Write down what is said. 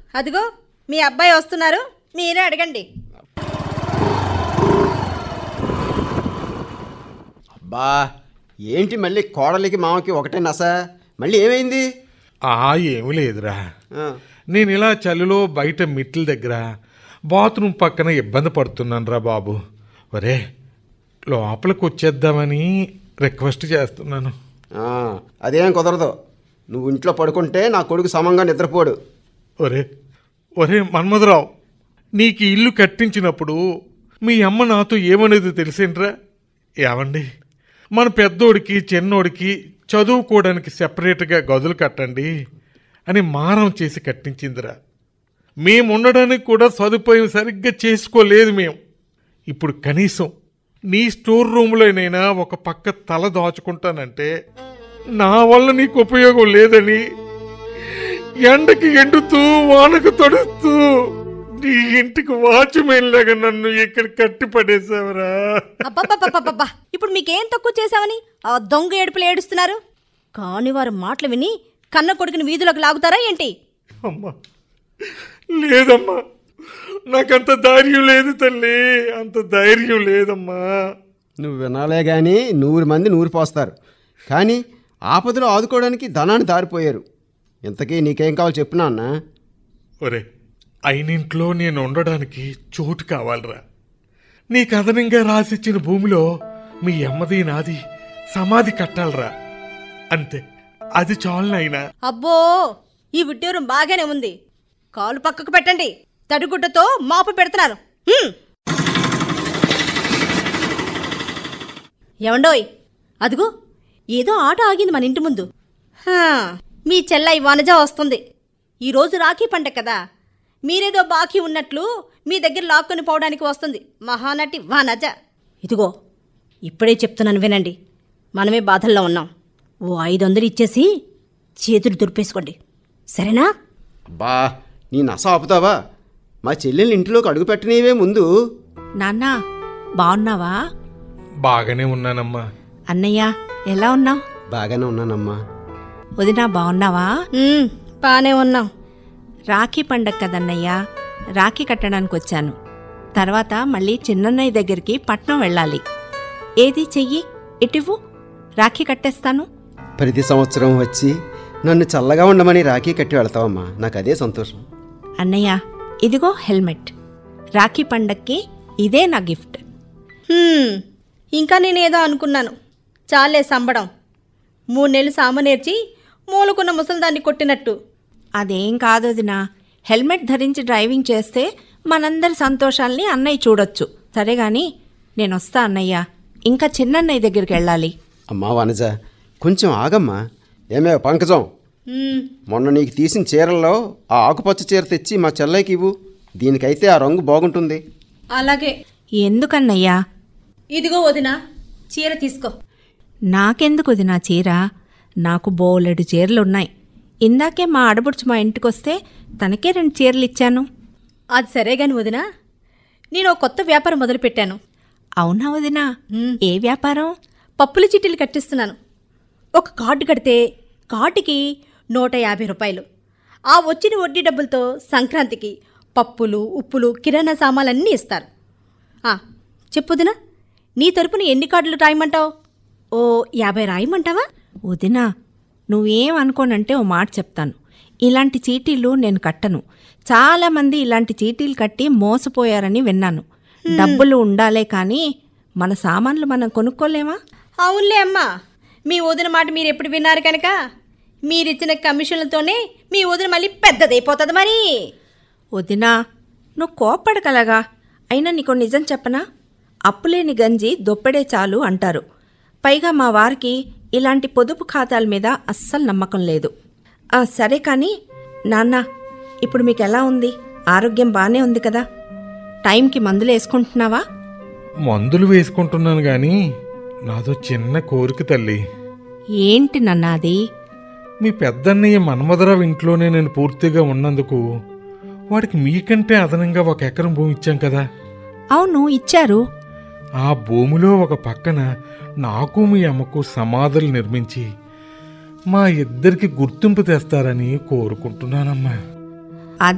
అదిగో మీ అబ్బాయి వస్తున్నారు మీరే అడగండి అబ్బా ఏంటి మళ్ళీ కోడలికి మామకి ఒకటే నస మళ్ళీ ఏమైంది ఆ ఏమీ లేదురా ఆ, నేను ఇలా చలిలో బయట మిట్ల దగ్గర బాత్రూమ్ పక్కన ఇబ్బంది పడుతున్నాను రా బాబు ఒరే లోపలికి వచ్చేద్దామని రిక్వెస్ట్ చేస్తున్నాను ఆ, అదేం కుదరదు నువ్వు ఇంట్లో పడుకుంటే నా కొడుకు సమంగా నిద్రపోడు ఒరే ఒరే మన్మధరావు నీకు ఈ ఇల్లు కట్టించినప్పుడు మీ అమ్మ నాతో ఏమనేది తెలిసేంట్రా ఏమండి మన పెద్దోడికి చిన్నోడికి చదువుకోవడానికి సెపరేట్గా గదులు కట్టండి అని మారం చేసి కట్టించిందిరా మేము ఉండడానికి కూడా సదుపాయం సరిగ్గా చేసుకోలేదు మేము ఇప్పుడు కనీసం నీ స్టోర్ రూమ్లోనైనా ఒక పక్క తల దాచుకుంటానంటే నా వల్ల నీకు ఉపయోగం లేదని ఎండకి ఎండుతూ వానకు తడుస్తూ నీ ఇంటికి వాచ్మెన్ లాగా నన్ను ఇక్కడ కట్టి పడేసావరా అబ్బబ్బబ్బబ్బబ్బా ఇప్పుడు మీకేం తక్కువ చేశామని ఆ దొంగ ఏడుపులు ఏడుస్తున్నారు కాని వారు మాటలు విని కన్న కొడుకుని వీధులకు లాగుతారా ఏంటి అమ్మా లేదమ్మా నాకంత ధైర్యం లేదు తల్లి అంత ధైర్యం లేదమ్మా నువ్వు వినాలే కానీ నూరు మంది నూరు పోస్తారు కానీ ఆపదలో ఆదుకోవడానికి ధనాన్ని దారిపోయారు ఇంతకీ నీకేం కావాలో చెప్పునా అన్న ఒరే అయినింట్లో నేను ఉండడానికి చోటు కావాలరా నీకు అదనంగా రాసిచ్చిన భూమిలో మీ అమ్మది నాది సమాధి కట్టాలరా అంతే అది చాలునైనా అబ్బో ఈ విడ్డూరం బాగానే ఉంది కాలు పక్కకు పెట్టండి తడిగుడ్డతో మాపు పెడుతున్నారు హ్మ్. ఏమండోయ్ అదిగో ఏదో ఆట ఆగింది మన ఇంటి ముందు హా, మీ చెల్లై వనజ వస్తుంది ఈరోజు రాఖీ పండగ కదా మీరేదో బాకీ ఉన్నట్లు మీ దగ్గర లాక్కొని పోవడానికి వస్తుంది మహానటి వనజ ఇదిగో ఇప్పుడే చెప్తున్నాను వినండి మనమే బాధల్లో ఉన్నాం ఓ ఐదు వందలు ఇచ్చేసి చేతులు దులిపేసుకోండి సరేనా అబ్బా నీ నస ఆపుతావా మా చెల్లెల్ని ఇంట్లోకి అడుగు పెట్టనీవే ముందు నాన్న బాగున్నావా బాగానే ఉన్నానమ్మా అన్నయ్య ఎలా ఉన్నావు బాగానే ఉన్నానమ్మా వదినా బాగున్నావా ఉమ్, బానే ఉన్నాం రాఖీ పండగ కదన్నయ్య రాఖీ కట్టడానికి వచ్చాను తర్వాత మళ్ళీ చిన్నన్నయ్య దగ్గరికి పట్నం వెళ్ళాలి ఏది చెయ్యి ఇటివ్వు రాఖీ కట్టేస్తాను ప్రతి సంవత్సరం వచ్చి నన్ను చల్లగా ఉండమని రాఖీ కట్టి వెళ్తావమ్మా నాకు అదే సంతోషం అన్నయ్య ఇదిగో హెల్మెట్ రాఖీ పండక్కి ఇదే నా గిఫ్ట్ హ్మ్, ఇంకా నేనేదో అనుకున్నాను చాలే సంబడం మూడు నెలలు సామ నేర్చి మూలకున్న ముసలిదాన్ని కొట్టినట్టు అదేం కాదు వదినా హెల్మెట్ ధరించి డ్రైవింగ్ చేస్తే మనందరి సంతోషాల్ని అన్నయ్య చూడొచ్చు సరే గాని నేను వస్తా అన్నయ్య ఇంకా చిన్నన్నయ్య దగ్గరికి వెళ్ళాలి అమ్మా వనజ కొంచెం ఆగమ్మా ఏమే పంకజం హ్మ్, మొన్న నీకు తీసిన చీరల్లో ఆ ఆకుపచ్చ చీర తెచ్చి మా చెల్లైకి ఇవ్వు దీనికైతే ఆ రంగు బాగుంటుంది అలాగే ఎందుకన్నయ్యా ఇదిగో వదినా చీర తీసుకో నాకెందుకు వదినా చీర నాకు బోలెడు చీరలున్నాయి ఇందాకే మా ఆడబుడుచు మా ఇంటికొస్తే తనకే రెండు చీరలు ఇచ్చాను అది సరే గాని వదినా నేను ఓ కొత్త వ్యాపారం మొదలుపెట్టాను అవునా వదినా మ్. ఏ వ్యాపారం పప్పుల చీటీలు కట్టిస్తున్నాను ఒక కార్డు కడితే కార్డుకి నూట యాభై రూపాయలు ఆ వచ్చిన వడ్డీ డబ్బులతో సంక్రాంతికి పప్పులు ఉప్పులు కిరాణా సామాన్లన్నీ ఇస్తారు ఆ, చెప్పుదినా నీ తరపున ఎన్ని కార్డులు రాయమంటావు ఓ యాభై రాయమంటావా వదినా నువ్వేం అనుకోనంటే ఓ మాట చెప్తాను ఇలాంటి చీటీలు నేను కట్టను చాలామంది ఇలాంటి చీటీలు కట్టి మోసపోయారని విన్నాను డబ్బులు ఉండాలే కానీ మన సామాన్లు మనం కొనుక్కోలేమా అవునులే అమ్మా మీ వదిన మాట మీరు ఎప్పుడు విన్నారు కనుక మీరిచ్చిన కమిషన్లతోనే మీ వదిన మళ్ళీ పెద్దదైపోతుంది మరి వదినా నువ్వు కోప్పడకలగా అయినా నీకు నిజం చెప్పనా అప్పులేని గంజి దొప్పెడే చాలు అంటారు పైగా మా వారికి ఇలాంటి పొదుపు ఖాతాల మీద అస్సలు నమ్మకం లేదు ఆ, సరే కానీ నాన్న ఇప్పుడు మీకు ఎలా ఉంది ఆరోగ్యం బాగానే ఉంది కదా టైంకి మందులు వేసుకుంటున్నావా మందులు వేసుకుంటున్నాను కానీ నాదో చిన్న కోరిక తల్లి ఏంటి నాన్న అది మీ పెద్దన్నయ్య మన్మధరావు ఇంట్లోనే నేను పూర్తిగా ఉన్నందుకు వాడికి మీకంటే అదనంగా ఒక ఎకరం భూమి ఇచ్చాం కదా అవును ఇచ్చారు ఆ భూమిలో ఒక పక్కన నాకు మీ అమ్మకు సమాధులు నిర్మించి మా ఇద్దరికి గుర్తింపు తెస్తారని కోరుకుంటున్నానమ్మా